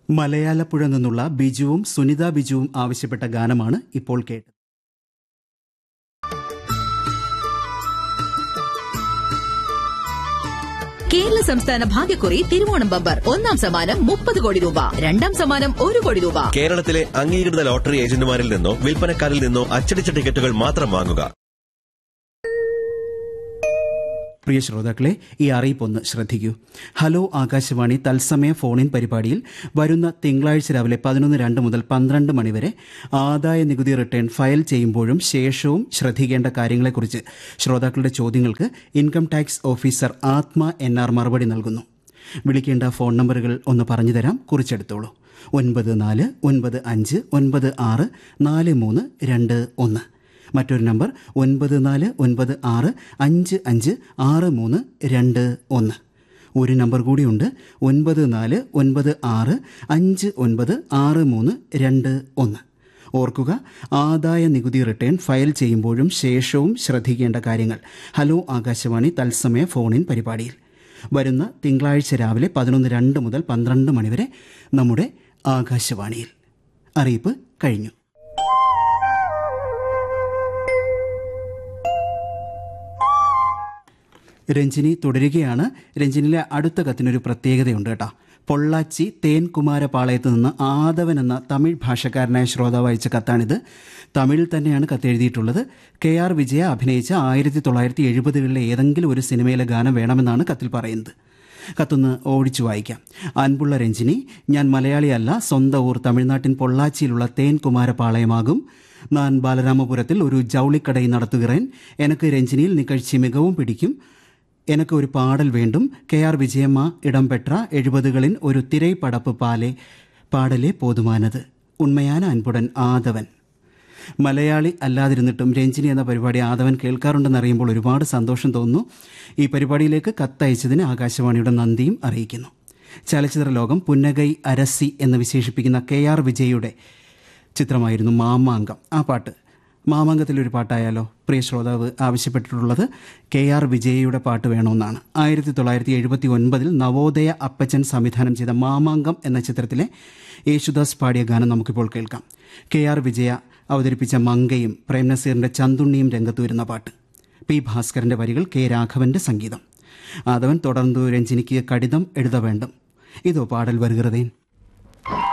മലയാളപ്പുഴ നിന്നുള്ള ബിജുവും സുനിത ബിജുവും ആവശ്യപ്പെട്ട ഗാനമാണ് ഇപ്പോൾ കേട്ടത് കേരള സംസ്ഥാന ഭാഗ്യക്കുറി തിരുവോണം ബമ്പർ ഒന്നാം സമ്മാനം മുപ്പത് കോടി രൂപ രണ്ടാം സമ്മാനം ഒരു കോടി രൂപ കേരളത്തിലെ അംഗീകൃത ലോട്ടറി ഏജന്റുമാരിൽ നിന്നോ വിൽപ്പനക്കാരിൽ നിന്നോ അച്ചടിച്ച ടിക്കറ്റുകൾ മാത്രം വാങ്ങുക പ്രിയ ശ്രോതാക്കളെ ഈ അറിയിപ്പൊന്ന് ശ്രദ്ധിക്കൂ ഹലോ ആകാശവാണി തത്സമയ ഫോണിൻ പരിപാടിയിൽ വരുന്ന തിങ്കളാഴ്ച രാവിലെ പതിനൊന്ന് രണ്ട് മുതൽ പന്ത്രണ്ട് മണിവരെ ആദായ നികുതി റിട്ടേൺ ഫയൽ ചെയ്യുമ്പോഴും ശേഷവും ശ്രദ്ധിക്കേണ്ട കാര്യങ്ങളെക്കുറിച്ച് ശ്രോതാക്കളുടെ ചോദ്യങ്ങൾക്ക് income tax officer Athma N R മറുപടി നൽകുന്നു വിളിക്കേണ്ട ഫോൺ നമ്പറുകൾ ഒന്ന് പറഞ്ഞു തരാം കുറിച്ചെടുത്തോളൂ ഒൻപത് നാല് ഒൻപത് അഞ്ച് ഒൻപത് ആറ് നാല് മൂന്ന് രണ്ട് ഒന്ന് മറ്റൊരു നമ്പർ ഒൻപത് നാല് ഒൻപത് ആറ് അഞ്ച് അഞ്ച് ആറ് മൂന്ന് രണ്ട് ഒന്ന് ഒരു നമ്പർ കൂടിയുണ്ട് ഒൻപത് നാല് ഒൻപത് ആറ് അഞ്ച് ഒൻപത് ആറ് മൂന്ന് രണ്ട് ഒന്ന് ഓർക്കുക ആദായ നികുതി റിട്ടേൺ ഫയൽ ചെയ്യുമ്പോഴും ശേഷവും ശ്രദ്ധിക്കേണ്ട കാര്യങ്ങൾ ഹലോ ആകാശവാണി തത്സമയ ഫോണിൻ പരിപാടിയിൽ വരുന്ന തിങ്കളാഴ്ച രാവിലെ പതിനൊന്ന് രണ്ട് മുതൽ പന്ത്രണ്ട് മണിവരെ നമ്മുടെ ആകാശവാണിയിൽ അറിയിപ്പ് കഴിഞ്ഞു രഞ്ജിനി തുടരുകയാണ് രഞ്ജിനിലെ അടുത്ത കത്തിനൊരു പ്രത്യേകതയുണ്ട് കേട്ടോ പൊള്ളാച്ചി തേൻകുമാരപാളയത്ത് നിന്ന് ആദവൻ എന്ന തമിഴ് ഭാഷക്കാരനായ ശ്രോതാവ് അയച്ച കത്താണിത് തമിഴിൽ തന്നെയാണ് കത്തെഴുതിയിട്ടുള്ളത് കെ ആർ വിജയ അഭിനയിച്ച ആയിരത്തി തൊള്ളായിരത്തി എഴുപതുകളിലെ ഏതെങ്കിലും ഒരു സിനിമയിലെ ഗാനം വേണമെന്നാണ് കത്തിൽ പറയുന്നത് കത്തൊന്ന് ഓടിച്ചു വായിക്കാം അൻപുള്ള രഞ്ജിനി ഞാൻ മലയാളിയല്ല സ്വന്തം ഊർ തമിഴ്നാട്ടിൻ പൊള്ളാച്ചിയിലുള്ള തേൻകുമാരപാളയമാകും ഞാൻ ബാലരാമപുരത്തിൽ ഒരു ജൗളിക്കടை നടത്തുகிறேன் எனக்கு രഞ്ജിനിയിൽ നികഴ്ച മികവും പിടിക്കും எனக்கு ഒരു പാടൽ വേണ്ടും കെ ആർ വിജയമ്മ ഇടംപെട്ട എഴുപതുകളിൻ ഒരു തിരൈപ്പടപ്പ് പാലെ പാടലേ പോതുമാനത് ഉണ്മയാന അൻപുടൻ ആദവൻ മലയാളി അല്ലാതിരുന്നിട്ടും രഞ്ജിനി എന്ന പരിപാടി ആദവൻ കേൾക്കാറുണ്ടെന്ന് അറിയുമ്പോൾ ഒരുപാട് സന്തോഷം തോന്നുന്നു ഈ പരിപാടിയിലേക്ക് കത്തയച്ചതിന് ആകാശവാണിയുടെ നന്ദിയും അറിയിക്കുന്നു ചലച്ചിത്ര ലോകം പുന്നകൈ അരസി എന്ന് വിശേഷിപ്പിക്കുന്ന കെ ആർ വിജയുടെ ചിത്രമായിരുന്നു മാമാങ്കം ആ പാട്ട് മാമാങ്കത്തിലൊരു പാട്ടായാലോ പ്രിയ ശ്രോതാവ് ആവശ്യപ്പെട്ടിട്ടുള്ളത് കെ ആർ വിജയയുടെ പാട്ട് വേണമെന്നാണ് ആയിരത്തി തൊള്ളായിരത്തി എഴുപത്തി ഒൻപതിൽ നവോദയ അപ്പച്ചൻ സംവിധാനം ചെയ്ത മാമാങ്കം എന്ന ചിത്രത്തിലെ യേശുദാസ് പാടിയ ഗാനം നമുക്കിപ്പോൾ കേൾക്കാം കെ ആർ വിജയ അവതരിപ്പിച്ച മങ്കയും പ്രേംനസീറിന്റെ ചന്തുണ്ണിയും രംഗത്ത് വരുന്ന പാട്ട് പി ഭാസ്കരന്റെ വരികൾ കെ രാഘവന്റെ സംഗീതം ആദവൻ തുടർന്നു രഞ്ജിനിക്ക് കടിതം എഴുത വേണ്ടും ഇതോ പാടൽ വരുகிறதேன்